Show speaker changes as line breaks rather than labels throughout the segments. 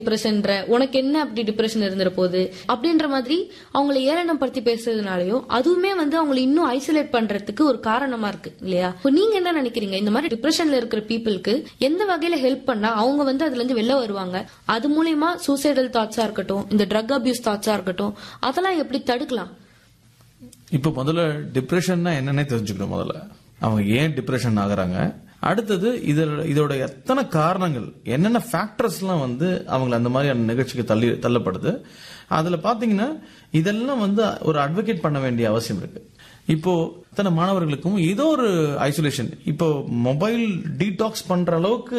டிப்ரெஷன்ற உனக்கு என்ன அப்படி டிப்ரெஷன் இருந்துற போகுது அப்படின்ற மாதிரி அவங்கள ஏளனம் படுத்தி பேசுறதுனாலயும் அதுவுமே வந்து அவங்களை இன்னும் ஐசோலேட் பண்றதுக்கு ஒரு காரணமா இருக்கு இல்லையா இப்போ நீங்க என்ன நினைக்கிறீங்க இந்த மாதிரி டிப்ரெஷன்ல இருக்கிற பீப்புளுக்கு எந்த வகையில ஹெல்ப் பண்ணா அவங்க வந்து அதுல இருந்து வெளில வருவாங்க அது மூலியமா சூசைடல் தாட்ஸா இருக்கட்டும் இந்த ட்ரக் அபியூஸ் தாட்ஸா இருக்கட்டும் அதெல்லாம் எப்படி தடுக்கலாம்
இப்போ முதல்ல டிப்ரெஷன்னா என்னன்னே தெரிஞ்சுக்கணும் முதல்ல அவங்க ஏன் டிப்ரெஷன் ஆகுறாங்க அடுத்தது இதோட இதோட எத்தனை காரணங்கள் என்னென்ன ஃபேக்டர்ஸ்லாம் வந்து அவங்களை அந்த மாதிரியான நிகழ்ச்சிக்கு தள்ளி தள்ளப்படுது அதுல பாத்தீங்கன்னா இதெல்லாம் வந்து ஒரு அட்வொகேட் பண்ண வேண்டிய அவசியம் இருக்கு இப்போ இத்தனை மாணவர்களுக்கும் ஏதோ ஒரு ஐசோலேஷன் இப்போ மொபைல் டீடாக்ஸ் பண்ற அளவுக்கு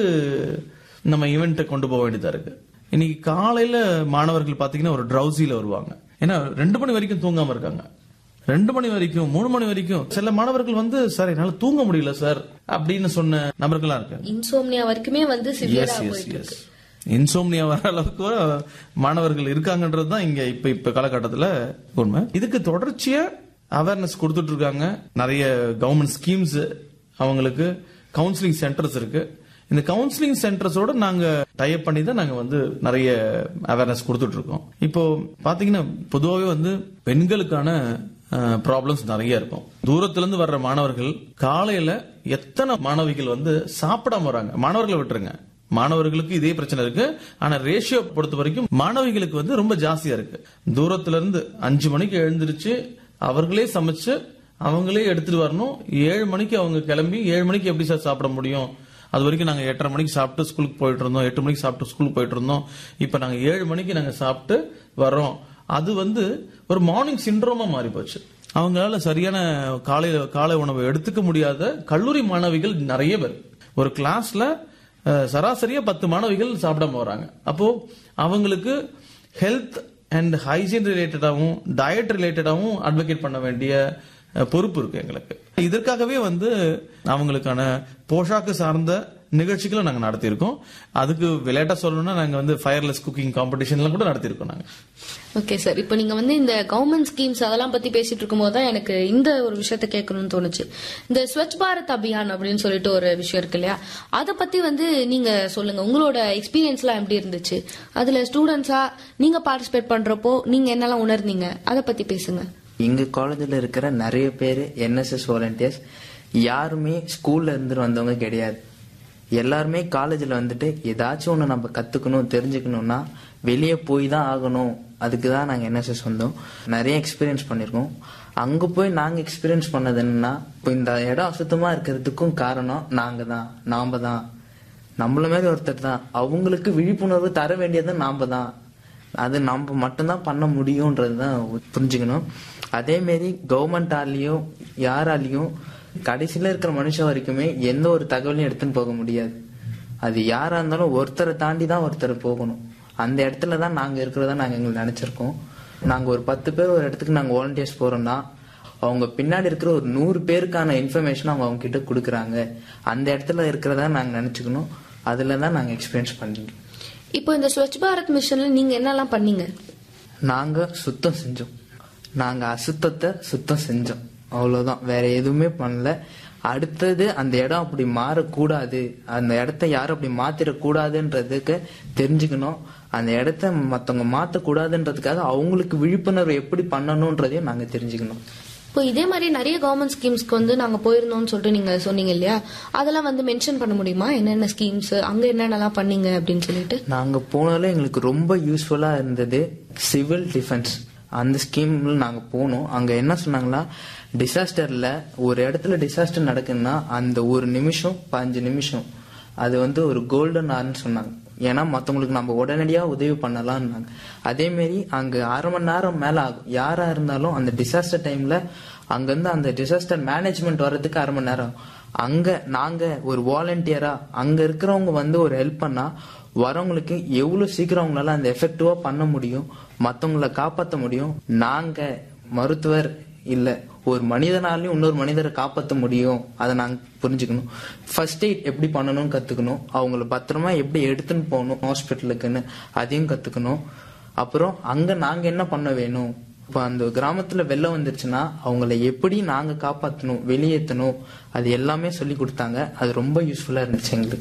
நம்ம ஈவெண்ட்டை கொண்டு போக வேண்டியதா இருக்கு இன்னைக்கு காலையில மாணவர்கள் பாத்தீங்கன்னா ஒரு ட்ரௌசில வருவாங்க ஏன்னா ரெண்டு மணி வரைக்கும் தூங்காம இருக்காங்க ரெண்டு மணி வரைக்கும் மூணு மணி வரைக்கும் சில மாணவர்கள் வந்து சார் என்னால தூங்க முடியல சார் அப்படின்னு சொன்ன நபர்களா இருக்காங்க
இன்சோம்னியா வரைக்குமே வந்து சிவியரா
எஸ் எஸ்
போயிட்டு
எஸ்
இருக்கு
இன்சோம்னியா வர அளவுக்கு கூட மாணவர்கள் இருக்காங்கன்றது தான் இங்க இப்ப இப்ப காலகட்டத்துல உண்மை இதுக்கு தொடர்ச்சியா அவேர்னஸ் கொடுத்துட்டு இருக்காங்க நிறைய கவர்மெண்ட் ஸ்கீம்ஸ் அவங்களுக்கு கவுன்சிலிங் சென்டர்ஸ் இருக்கு இந்த கவுன்சிலிங் சென்டர்ஸோட நாங்க டைப் பண்ணி தான் நாங்க வந்து நிறைய அவேர்னஸ் கொடுத்துட்டு இருக்கோம் இப்போ பாத்தீங்கன்னா பொதுவாகவே வந்து பெண்களுக்கான ப்ராப்ளம்ஸ் நிறைய இருக்கும் தூரத்துல இருந்து வர்ற மாணவர்கள் காலையில எத்தனை மாணவிகள் வந்து சாப்பிடாம வராங்க மாணவர்களை விட்டுருங்க மாணவர்களுக்கு இதே பிரச்சனை இருக்கு ஆனா ரேஷியோ பொறுத்த வரைக்கும் மாணவிகளுக்கு வந்து ரொம்ப ஜாஸ்தியா இருக்கு தூரத்துல இருந்து அஞ்சு மணிக்கு எழுந்திருச்சு அவர்களே சமைச்சு அவங்களே எடுத்துட்டு வரணும் ஏழு மணிக்கு அவங்க கிளம்பி ஏழு மணிக்கு எப்படி சார் சாப்பிட முடியும் அது வரைக்கும் நாங்க எட்டரை மணிக்கு சாப்பிட்டு ஸ்கூலுக்கு போயிட்டு இருந்தோம் எட்டு மணிக்கு சாப்பிட்டு ஸ்கூலுக்கு போயிட்டு இருந்தோம் இப்ப நாங்க ஏழு மணிக்கு நாங்க சாப்பிட்டு வரோம் அது வந்து ஒரு மார்னிங் சிண்ட்ரோமா மாறி போச்சு அவங்களால சரியான காலை காலை உணவை எடுத்துக்க முடியாத கல்லூரி மாணவிகள் நிறைய பேர் ஒரு கிளாஸ்ல அஹ், சராசரியா பத்து மாணவிகள் சாப்பிடாம வராங்க அப்போ அவங்களுக்கு ஹெல்த் அண்ட் ஹைஜீன் ரிலேட்டடாகவும் டயட் ரிலேட்டடாகவும் அட்வொகேட் பண்ண வேண்டிய அஹ், பொறுப்பு இருக்கு எங்களுக்கு இதற்காகவே வந்து அவங்களுக்கான போஷாக்கு சார்ந்த நிகழ்ச்சிகளை நாங்க நடத்தியிருக்கோம் அதுக்கு விளையாட்டா சொல்லணும்னா நாங்க வந்து ஃபயர்லெஸ் குக்கிங் காம்படிஷன்லாம் கூட நடத்தியிருக்கோம் நாங்க
ஓகே சார் இப்போ நீங்க வந்து இந்த கவர்மெண்ட் ஸ்கீம்ஸ் அதெல்லாம் பத்தி பேசிட்டு இருக்கும்போது தான் எனக்கு இந்த ஒரு விஷயத்த கேட்கணும்னு தோணுச்சு இந்த ஸ்வச் பாரத் அபியான் அப்படின்னு சொல்லிட்டு ஒரு விஷயம் இருக்கு இல்லையா அதை பத்தி வந்து நீங்க சொல்லுங்க உங்களோட எக்ஸ்பீரியன்ஸ்லாம் எப்படி இருந்துச்சு அதுல ஸ்டூடெண்ட்ஸா நீங்க பார்ட்டிசிபேட் பண்றப்போ நீங்க என்னெல்லாம் உணர்ந்தீங்க அதை பத்தி பேசுங்க
எங்க காலேஜ்ல இருக்கிற நிறைய பேர் என்எஸ்எஸ் வாலண்டியர்ஸ் யாருமே ஸ்கூல்ல இருந்து வந்தவங்க கிடையாது எல்லாருமே காலேஜ்ல வந்துட்டு ஏதாச்சும் ஒன்று நம்ம கத்துக்கணும் தெரிஞ்சுக்கணும்னா வெளியே போய் தான் ஆகணும் அதுக்கு தான் நாங்கள் என்எஸ்எஸ் வந்தோம் நிறைய எக்ஸ்பீரியன்ஸ் பண்ணியிருக்கோம் அங்கே போய் நாங்கள் எக்ஸ்பீரியன்ஸ் பண்ணது என்னன்னா இப்போ இந்த இடம் அசுத்தமாக இருக்கிறதுக்கும் காரணம் நாங்கள் தான் நாம தான் நம்மள மாதிரி ஒருத்தர் தான் அவங்களுக்கு விழிப்புணர்வு தர வேண்டியது நாம தான் அது நம்ம மட்டும்தான் பண்ண முடியும்ன்றது தான் புரிஞ்சுக்கணும் அதே மாரி கவர்மெண்டாலையும் யாராலையும் கடைசியில இருக்கிற மனுஷன் வரைக்குமே எந்த ஒரு தகவலையும் எடுத்துன்னு போக முடியாது அது யாரா இருந்தாலும் ஒருத்தரை தாண்டி தான் ஒருத்தர் போகணும் அந்த இடத்துல தான் நாங்க இருக்கிறதா நாங்க எங்களுக்கு நினைச்சிருக்கோம் நாங்க ஒரு பத்து பேர் ஒரு இடத்துக்கு நாங்க வாலண்டியர்ஸ் போறோம்னா அவங்க பின்னாடி இருக்கிற ஒரு நூறு பேருக்கான இன்ஃபர்மேஷன் அவங்க அவங்க கிட்ட கொடுக்குறாங்க அந்த இடத்துல இருக்கிறதா நாங்க நினைச்சுக்கணும் அதுல தான் நாங்க எக்ஸ்பீரியன்ஸ் பண்ணிக்கிறோம்
இப்போ இந்த ஸ்வச் பாரத் மிஷன்ல நீங்க என்னெல்லாம் பண்ணீங்க
நாங்க சுத்தம் செஞ்சோம் நாங்க அசுத்தத்தை சுத்தம் செஞ்சோம் அவ்வளவுதான் வேற எதுவுமே பண்ணல அடுத்தது அந்த இடம் அப்படி மாறக்கூடாது அந்த இடத்த யாரும் அப்படி மாத்திரக்கூடாதுன்றதுக்கு தெரிஞ்சுக்கணும் அந்த இடத்த மத்தவங்க மாத்தக்கூடாதுன்றதுக்காக அவங்களுக்கு விழிப்புணர்வு எப்படி பண்ணணும்ன்றதையும் நாங்க தெரிஞ்சுக்கணும்
இப்போ இதே மாதிரி நிறைய கவர்மெண்ட் ஸ்கீம்ஸ்க்கு வந்து நாங்க போயிருந்தோம்னு சொல்லிட்டு நீங்க சொன்னீங்க இல்லையா அதெல்லாம் வந்து மென்ஷன் பண்ண முடியுமா என்னென்ன ஸ்கீம்ஸ் அங்க என்னென்னலாம் பண்ணீங்க அப்படின்னு சொல்லிட்டு
நாங்க போனாலும் எங்களுக்கு ரொம்ப யூஸ்ஃபுல்லா இருந்தது சிவில் டிஃபென்ஸ் அந்த ஸ்கீம்ல நாங்க போனோம் அங்க என்ன சொன்னாங்களா டிசாஸ்டர்ல ஒரு இடத்துல டிசாஸ்டர் நடக்குதுன்னா அந்த ஒரு நிமிஷம் பதினஞ்சு நிமிஷம் அது வந்து ஒரு கோல்டன் ஆர்னு சொன்னாங்க ஏன்னா மத்தவங்களுக்கு நம்ம உடனடியா உதவி பண்ணலாம்னாங்க அதே மாரி அங்க அரை மணி நேரம் மேல ஆகும் யாரா இருந்தாலும் அந்த டிசாஸ்டர் டைம்ல அங்க இருந்து அந்த டிசாஸ்டர் மேனேஜ்மெண்ட் வர்றதுக்கு அரை மணி நேரம் ஆகும். அங்க நாங்க ஒரு வாலண்டியரா அங்க இருக்கிறவங்க வந்து ஒரு ஹெல்ப் பண்ணா வரவங்களுக்கு எவ்வளவு சீக்கிரம் அவங்களால அந்த எஃபெக்டிவா பண்ண முடியும் மத்தவங்கள காப்பாத்த முடியும் நாங்க மருத்துவர் இல்ல ஒரு மனிதனாலையும் இன்னொரு மனிதரை காப்பாத்த முடியும் அதை நாங்க புரிஞ்சுக்கணும் ஃபர்ஸ்ட் எய்ட் எப்படி பண்ணணும்னு கத்துக்கணும் அவங்கள பத்திரமா எப்படி எடுத்துன்னு போகணும் ஹாஸ்பிட்டலுக்குன்னு அதையும் கத்துக்கணும் அப்புறம் அங்க நாங்க என்ன பண்ண வேணும் இப்ப அந்த கிராமத்துல வெள்ளம் வந்துருச்சுன்னா அவங்கள எப்படி நாங்க காப்பாத்தணும் வெளியேற்றணும் அது எல்லாமே சொல்லி கொடுத்தாங்க அது ரொம்ப யூஸ்ஃபுல்லா இருந்துச்சு எங்களுக்கு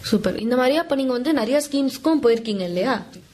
சூப்பர் இந்த மாதிரியா அப்ப நீங்க வந்து நிறைய ஸ்கீம்ஸ்க்கும் போயிருக்கீங்க இல்லையா